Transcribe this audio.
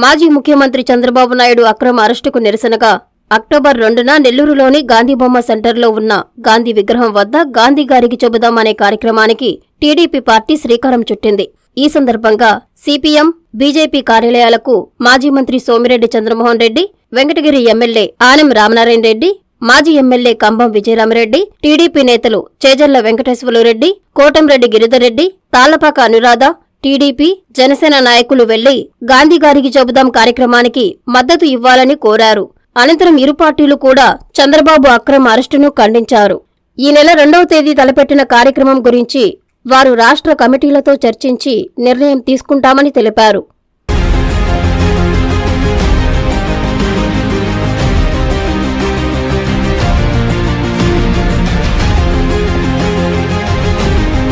మాజీ ముఖ్యమంత్రి చంద్రబాబు నాయుడు అక్రమ అరెస్టుకు నిరసనగా అక్టోబర్ రెండున నెల్లూరులోని గాంధీబొమ్మ సెంటర్లో ఉన్న గాంధీ విగ్రహం వద్ద గాంధీ గారికి చెబుదాం అనే కార్యక్రమానికి టీడీపీ పార్టీ శ్రీకారం చుట్టింది ఈ సందర్భంగా సిపిఎం బీజేపీ కార్యాలయాలకు మాజీ మంత్రి సోమిరెడ్డి చంద్రమోహన్ రెడ్డి వెంకటగిరి ఎమ్మెల్యే ఆనం రామనారాయణ రెడ్డి మాజీ ఎమ్మెల్యే కంభం విజయరామరెడ్డి టీడీపీ నేతలు చేజర్ల వెంకటేశ్వరరెడ్డి కోటంరెడ్డి గిరిధర్రెడ్డి తాళ్లపాక అనురాధ టీడీపీ జనసేన నాయకులు వెళ్లి గాంధీగారికి చెబుదాం కార్యక్రమానికి మద్దతు ఇవ్వాలని కోరారు అనంతరం ఇరు పార్టీలు కూడా చంద్రబాబు అక్రమ అరెస్టును ఖండించారు ఈ నెల రెండవ తేదీ తలపెట్టిన కార్యక్రమం గురించి వారు రాష్ట్ర కమిటీలతో చర్చించి నిర్ణయం తీసుకుంటామని తెలిపారు